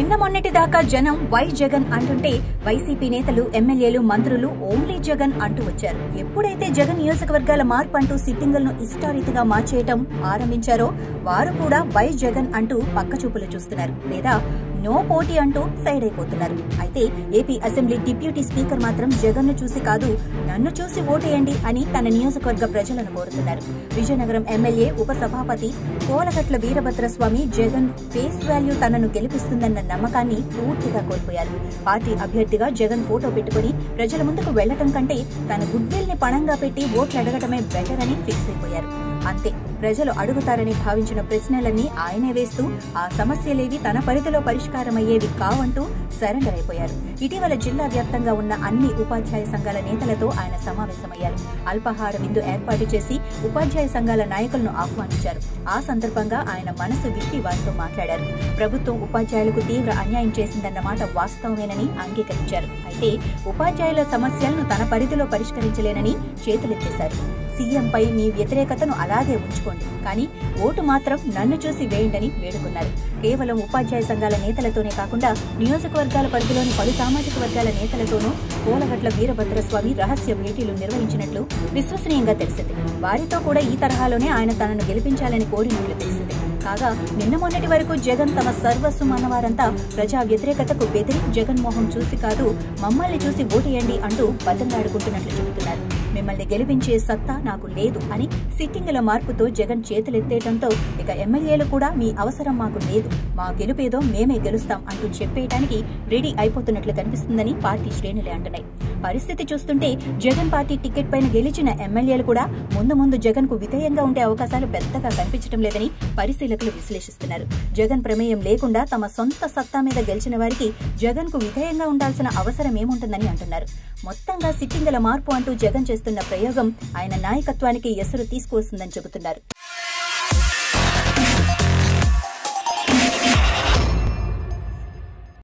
నిన్న మొన్నటి దాకా జనం వై జగన్ అంటుంటే వైసీపీ నేతలు ఎమ్మెల్యేలు మంత్రులు ఓన్లీ జగన్ అంటూ వచ్చారు ఎప్పుడైతే జగన్ నియోజకవర్గాల మార్పు అంటూ సిట్టింగులను ఇష్టారీతిగా మార్చేయటం ఆరంభించారో వారు కూడా వై జగన్ అంటూ పక్కచూపులు చూస్తున్నారు లేదా నో పోటీ అంటూ సైడ్ అయిపోతున్నారు అయితే ఏపీ అసెంబ్లీ డిప్యూటీ స్పీకర్ మాత్రం జగన్ ను చూసి కాదు నన్ను చూసి ఓటేయండి అని తన నియోజకవర్గ ప్రజలను కోరుతున్నారు విజయనగరం ఎమ్మెల్యే ఉప సభాపతి కోలగట్ల వీరభద్రస్వామి జగన్ ఫేస్ వాల్యూ తనను గెలిపిస్తుందన్న నమ్మకాన్ని పూర్తిగా కోల్పోయారు పార్టీ అభ్యర్థిగా జగన్ ఫోటో పెట్టుకుని ప్రజల ముందుకు వెళ్లటం కంటే తన గుడ్ విల్ ని పణంగా పెట్టి ఓట్లు అడగటమే బెటర్ అని ఫిక్స్ అయిపోయారు అంతే ప్రజలు అడుగుతారని భావించిన ప్రశ్నలన్నీ ఆయనే వేస్తూ ఆ సమస్యలేవి తన పరిధిలో పరిష్కారమయ్యేవి కావంటూ సరెండర్ అయిపోయారు ఇటీవల జిల్లా వ్యాప్తంగా ఉన్న అన్ని ఉపాధ్యాయ సంఘాల నేతలతో ఆయన సమావేశమయ్యారు అల్పాహార విందు ఏర్పాటు చేసి ఉపాధ్యాయ సంఘాల నాయకులను ఆహ్వానించారు ఆ సందర్భంగా ఆయన మనసు విప్పి వారితో మాట్లాడారు ప్రభుత్వం ఉపాధ్యాయులకు తీవ్ర అన్యాయం చేసిందన్న మాట వాస్తవమేనని అంగీకరించారు అయితే ఉపాధ్యాయుల సమస్యలను తన పరిధిలో పరిష్కరించలేనని చేతులెత్తేశారు సీఎంపై మీ వ్యతిరేకతను అలాగే ఉంచుకోండి కానీ ఓటు మాత్రం నన్ను చూసి వేయండని వేడుకున్నారు కేవలం ఉపాధ్యాయ సంఘాల నేతలతోనే కాకుండా నియోజకవర్గాల పరిధిలోని పలు సామాజిక వర్గాల నేతలతోనూ కోలగట్ల వీరభద్రస్వామి రహస్య భేటీలు నిర్వహించినట్లు విశ్వసనీయంగా తెలిసింది వారితో కూడా ఈ తరహాలోనే ఆయన తనను గెలిపించాలని కోరినట్లు తెలిసింది కాగా నిన్న మొన్నటి వరకు జగన్ తమ సర్వస్వం అన్నవారంతా ప్రజా వ్యతిరేకతకు బెదిరి జగన్మోహన్ చూసి కాదు మమ్మల్ని చూసి ఓటేయండి అంటూ బతంగాడుకుంటున్నట్లు చెబుతున్నారు మిమ్మల్ని గెలిపించే సత్తా నాకు లేదు అని సిట్టింగుల మార్పుతో జగన్ చేతులెత్తేయడంతో ఇక ఎమ్మెల్యేలు కూడా మీ అవసరం మాకు లేదు మా గెలుపేదో మేమే గెలుస్తాం అంటూ చెప్పేయటానికి రెడీ అయిపోతున్నట్లు కనిపిస్తుందని పార్టీ శ్రేణులే అంటున్నాయి పరిస్థితి చూస్తుంటే జగన్ పార్టీ టికెట్ పైన గెలిచిన ఎమ్మెల్యేలు కూడా ముందు ముందు జగన్ కు విధేయంగా ఉండే అవకాశాలు పెద్దగా కనిపించడం లేదని పరిశీలకులు విశ్లేషిస్తున్నారు జగన్ ప్రమేయం లేకుండా తమ సొంత సత్తా మీద గెలిచిన వారికి జగన్ కు విధేయంగా ఉండాల్సిన అవసరం ఏముంటుందని అంటున్నారు మొత్తంగా సిట్టింగుల మార్పు అంటూ జగన్ చేస్తున్న ప్రయోగం ఆయన నాయకత్వానికి ఎసరు తీసుకువస్తుందని చెబుతున్నారు